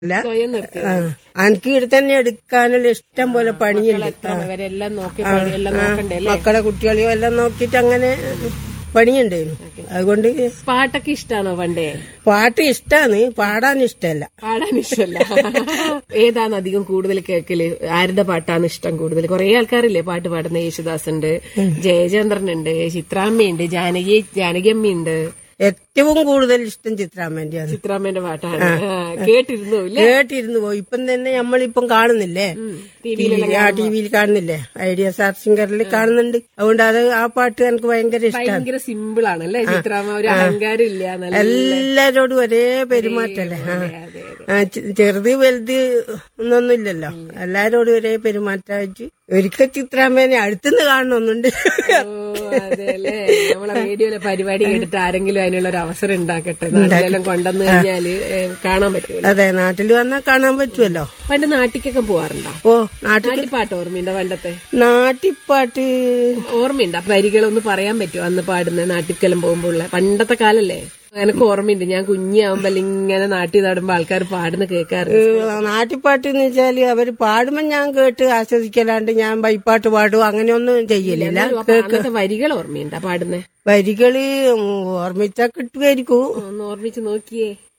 ഇല്ല സ്വയം നിർത്തി ആ. എനിക്ക് ഇവിടെ തന്നെ എടുക്കാനുള്ള ഇഷ്ടം പോലെ പണിയുണ്ട് ആ. അവരെല്ലാം നോക്കി പണി എല്ലാം നോക്കണ്ടേ അല്ലേ മക്കളെ കുട്ടികളെയും എല്ലാം നോക്കിയിട്ട് അങ്ങനെ പണിയുണ്ടായിരുന്നു അതുകൊണ്ട് പാട്ടൊക്കെ ഇഷ്ടാണോ പണ്ടേ പാട്ട് ഇഷ്ടാണ് പാടാൻ ഇഷ്ടമല്ല പാടാൻ ഇഷ്ടമല്ല ഏതാണ് അധികം കൂടുതൽ കേൾക്കല് ആരുടെ പാട്ടാണ് ഇഷ്ടം കൂടുതൽ കുറെ ആൾക്കാരില്ലേ പാട്ട് പാടുന്ന യേശുദാസ് ഉണ്ട് ജയചന്ദ്രൻ ഉണ്ട് ചിത്രാമ്മയുണ്ട് ജാനകി ജാനകിയമ്മയുണ്ട് ഏറ്റവും കൂടുതൽ ഇഷ്ടം ചിത്രാമ്മന്റെയാണ് ചിത്രാമ്മന്റെ പാട്ടാണ് ആ, കേട്ടിരുന്നു ഇല്ലേ കേട്ടിരുന്നു പോയി ഇപ്പം തന്നെ നമ്മളിപ്പം കാണുന്നില്ലേ ആ ടി വിയിൽ കാണുന്നില്ലേ ഐഡിയ സ്റ്റാർ സിംഗറിൽ കാണുന്നുണ്ട് അതുകൊണ്ട് അത് ആ പാട്ട് എനിക്ക് ഭയങ്കര ഇഷ്ടമാണ് ഭയങ്കര സിമ്പിൾ ആണല്ലേ ചിത്രാമ്മ ഒരു അഹങ്കാരം ഇല്ല നല്ല എല്ലാരോടും ഒരേ പെരുമാറ്റല്ലേ ആ. ആ, ചെ- ചെറുത് വലുത് എന്നൊന്നുമില്ലല്ലോ എല്ലാരോടും ഒരേ പെരുമാറ്റമായിട്ട് ഒരിക്കൽ ചിത്രാമ്മേനെ അടുത്തുനിന്ന് കാണണമെന്നുണ്ട് ഓ അതെല്ലേ നമ്മളെ റേഡിയോയിലെ പരിപാടി കേട്ടിട്ട് ആരെങ്കിലും അതിനുള്ള ഒരു അവസരം ഉണ്ടാക്കട്ടെ നാട്ടിലെല്ലാം കൊണ്ടുവന്നു കഴിഞ്ഞാല് ഏ, കാണാൻ പറ്റുമല്ലോ അതെ നാട്ടിൽ വന്നാൽ കാണാൻ പറ്റുമല്ലോ പണ്ട് നാട്ടിക്കൊക്കെ പോവാറുണ്ടോ ഓ നാട്ടിൽ നാട്ടിപ്പാട്ട് ഓർമ്മയുണ്ടോ പണ്ടത്തെ നാട്ടിപ്പാട്ട് ഓർമ്മയുണ്ട് ആ വരികളൊന്ന് പറയാൻ പറ്റുമോ അന്ന് പാടുന്ന നാട്ടിക്കെല്ലാം പോകുമ്പോ ഉള്ള പണ്ടത്തെ കാലല്ലേ എനിക്ക് ഓർമ്മയുണ്ട് ഞാൻ കുഞ്ഞാവുമ്പോ ഇങ്ങനെ നാട്ടിൽ നടുമ്പോ ആൾക്കാർ പാടുന്ന കേൾക്കാറ് നാട്ടിപ്പാട്ട് എന്ന് വെച്ചാല് അവര് പാടുമ്പോ ഞാൻ കേട്ട് ആസ്വദിക്കലാണ്ട് ഞാൻ ബൈപ്പാട്ട് പാടും അങ്ങനെയൊന്നും ചെയ്യലില്ല അപ്പൊ അന്നത്തെ വരികൾ ഓർമ്മയുണ്ടാ പാടുന്നേ വരികള് ഓർമ്മിച്ചാ കിട്ടുമായിരിക്കും ഒന്ന് ഓർമ്മിച്ച് നോക്കിയേ